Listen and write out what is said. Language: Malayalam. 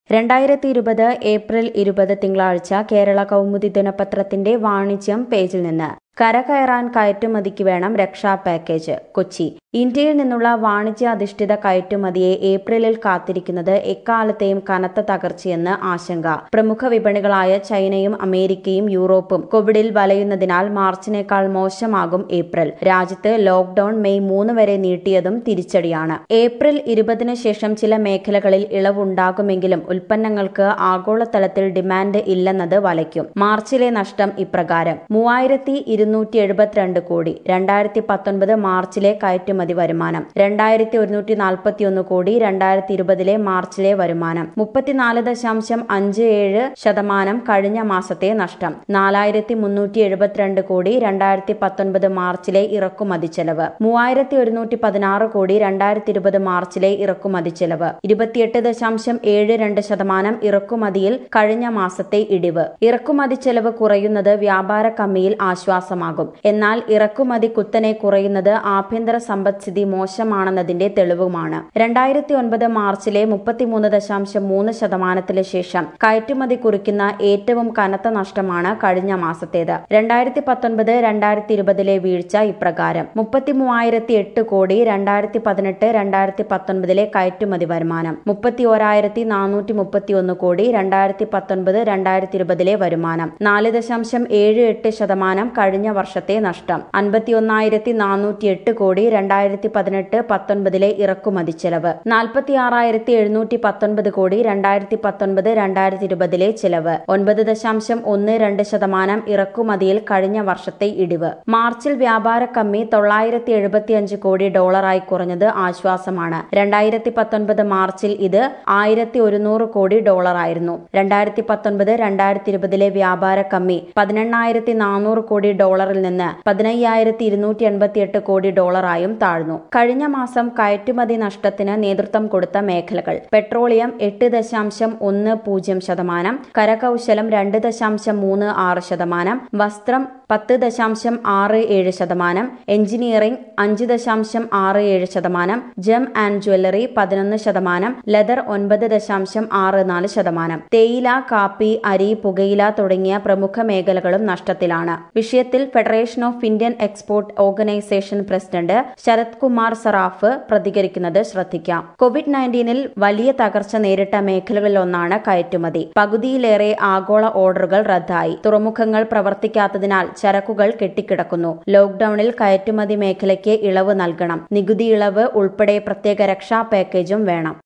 രണ്ടായിരത്തി ഇരുപത് ഏപ്രിൽ ഇരുപത് തിങ്കളാഴ്ച കേരള കൗമുദി ദിനപത്രത്തിന്റെ വാണിജ്യം പേജിൽ നിന്ന് കരകയറാൻ കയറ്റുമതിക്ക് വേണം രക്ഷാ പാക്കേജ് കൊച്ചി ഇന്ത്യയിൽ നിന്നുള്ള വാണിജ്യാധിഷ്ഠിത കയറ്റുമതിയെ ഏപ്രിലിൽ കാത്തിരിക്കുന്നത് എക്കാലത്തെയും കനത്ത തകർച്ചയെന്ന് ആശങ്ക പ്രമുഖ വിപണികളായ ചൈനയും അമേരിക്കയും യൂറോപ്പും കോവിഡിൽ വലയുന്നതിനാൽ മാർച്ചിനേക്കാൾ മോശമാകും ഏപ്രിൽ രാജ്യത്ത് ലോക്ഡൌൺ മെയ് മൂന്ന് വരെ നീട്ടിയതും തിരിച്ചടിയാണ് ഏപ്രിൽ ഇരുപതിന് ശേഷം ചില മേഖലകളിൽ ഇളവുണ്ടാകുമെങ്കിലും ഉൽപ്പന്നങ്ങൾക്ക് ആഗോളതലത്തിൽ ഡിമാൻഡ് ഇല്ലെന്നത് വലയ്ക്കും മാർച്ചിലെ നഷ്ടം ഇപ്രകാരം മൂവായിരത്തി ഇരുന്നൂറ്റി എഴുപത്തിരണ്ട് കോടി രണ്ടായിരത്തി പത്തൊൻപത് മാർച്ചിലെ കയറ്റുമതി വരുമാനം രണ്ടായിരത്തി ഒരുന്നൂറ്റി നാൽപ്പത്തിയൊന്ന് കോടി രണ്ടായിരത്തി ഇരുപതിലെ മാർച്ചിലെ വരുമാനം മുപ്പത്തിനാല് ദശാംശം അഞ്ച് ഏഴ് ശതമാനം കഴിഞ്ഞ മാസത്തെ നഷ്ടം നാലായിരത്തി മുന്നൂറ്റി എഴുപത്തിരണ്ട് കോടി രണ്ടായിരത്തി പത്തൊൻപത് മാർച്ചിലെ ഇറക്കുമതി ചെലവ് മൂവായിരത്തി ഒരുന്നൂറ്റി പതിനാറ് കോടി രണ്ടായിരത്തി ഇരുപത് മാർച്ചിലെ ഇറക്കുമതി ചെലവ് ഇരുപത്തിയെട്ട് ദശാംശം ഏഴ് രണ്ട് ശതമാനം ഇറക്കുമതിയിൽ കഴിഞ്ഞ മാസത്തെ ഇടിവ് ഇറക്കുമതി ചെലവ് കുറയുന്നത് വ്യാപാര കമ്മിയിൽ ആശ്വാസമാകും എന്നാൽ ഇറക്കുമതി കുത്തനെ കുറയുന്നത് ആഭ്യന്തര സമ്പദ്സ്ഥിതി മോശമാണെന്നതിന്റെ തെളിവുമാണ് രണ്ടായിരത്തി ഒൻപത് മാർച്ചിലെ മുപ്പത്തിമൂന്ന് ദശാംശം മൂന്ന് ശതമാനത്തിന് ശേഷം കയറ്റുമതി കുറിക്കുന്ന ഏറ്റവും കനത്ത നഷ്ടമാണ് കഴിഞ്ഞ മാസത്തേത് രണ്ടായിരത്തി പത്തൊൻപത് രണ്ടായിരത്തി ഇരുപതിലെ വീഴ്ച ഇപ്രകാരം മുപ്പത്തി മൂവായിരത്തി എട്ട് കോടി രണ്ടായിരത്തി പതിനെട്ട് രണ്ടായിരത്തി പത്തൊൻപതിലെ കയറ്റുമതി വരുമാനം മുപ്പത്തി ഓരായിരത്തി നാനൂറ്റി മുപ്പത്തിയൊന്ന് കോടി രണ്ടായിരത്തി പത്തൊൻപത് രണ്ടായിരത്തി ഇരുപതിലെ വരുമാനം നാല് ദശാംശം ഏഴ് എട്ട് ശതമാനം കഴിഞ്ഞ വർഷത്തെ നഷ്ടം അൻപത്തിയൊന്നായിരത്തി നാനൂറ്റി എട്ട് കോടി രണ്ടായിരത്തി പതിനെട്ട് പത്തൊൻപതിലെ ഇറക്കുമതി ചെലവ് നാൽപ്പത്തി ആറായിരത്തി എഴുന്നൂറ്റി പത്തൊൻപത് കോടി രണ്ടായിരത്തി പത്തൊൻപത് രണ്ടായിരത്തി ഇരുപതിലെ ചെലവ് ഒൻപത് ദശാംശം ഒന്ന് രണ്ട് ശതമാനം ഇറക്കുമതിയിൽ കഴിഞ്ഞ വർഷത്തെ ഇടിവ് മാർച്ചിൽ വ്യാപാര കമ്മി തൊള്ളായിരത്തി എഴുപത്തിയഞ്ച് കോടി ഡോളറായി കുറഞ്ഞത് ആശ്വാസമാണ് രണ്ടായിരത്തി പത്തൊൻപത് മാർച്ചിൽ ഇത് ആയിരത്തി ഒരുന്നൂറ് കോടി ഡോളറായിരുന്നു രണ്ടായിരത്തി പത്തൊൻപത് രണ്ടായിരത്തി ഇരുപതിലെ വ്യാപാര കമ്മി പതിനെണ്ണായിരത്തി നാനൂറ് കോടി ഡോളറിൽ നിന്ന് പതിനയ്യായിരത്തി ഇരുന്നൂറ്റി എൺപത്തിയെട്ട് കോടി ഡോളറായും താഴ്ന്നു കഴിഞ്ഞ മാസം കയറ്റുമതി നഷ്ടത്തിന് നേതൃത്വം കൊടുത്ത മേഖലകൾ പെട്രോളിയം എട്ട് ദശാംശം ഒന്ന് പൂജ്യം ശതമാനം കരകൌശലം രണ്ട് ദശാംശം മൂന്ന് ആറ് ശതമാനം വസ്ത്രം പത്ത് ദശാംശം ആറ് ഏഴ് ശതമാനം എഞ്ചിനീയറിംഗ് അഞ്ച് ദശാംശം ആറ് ഏഴ് ശതമാനം ജം ആൻഡ് ജ്വല്ലറി പതിനൊന്ന് ശതമാനം ലെതർ ഒൻപത് ദശാംശം ആറ് നാല് ശതമാനം തേയില കാപ്പി അരി പുകയില തുടങ്ങിയ പ്രമുഖ മേഖലകളും നഷ്ടത്തിലാണ് വിഷയത്തിൽ Federation of Indian Export Organisation president Sarath Kumar Saraf പ്രതികരിക്കുന്നത് ശ്രദ്ധിക്കാം കോവിഡ് നയൻറ്റീനിൽ വലിയ തകർച്ച നേരിട്ട മേഖലകളിലൊന്നാണ് കയറ്റുമതി പകുതിയിലേറെ ആഗോള ഓർഡറുകൾ റദ്ദായി തുറമുഖങ്ങൾ പ്രവർത്തിക്കാത്തതിനാൽ ചരക്കുകൾ കെട്ടിക്കിടക്കുന്നു ലോക്ഡൌണിൽ കയറ്റുമതി മേഖലയ്ക്ക് ഇളവ് നൽകണം നികുതി ഇളവ് ഉൾപ്പെടെ പ്രത്യേക രക്ഷാ പാക്കേജും വേണം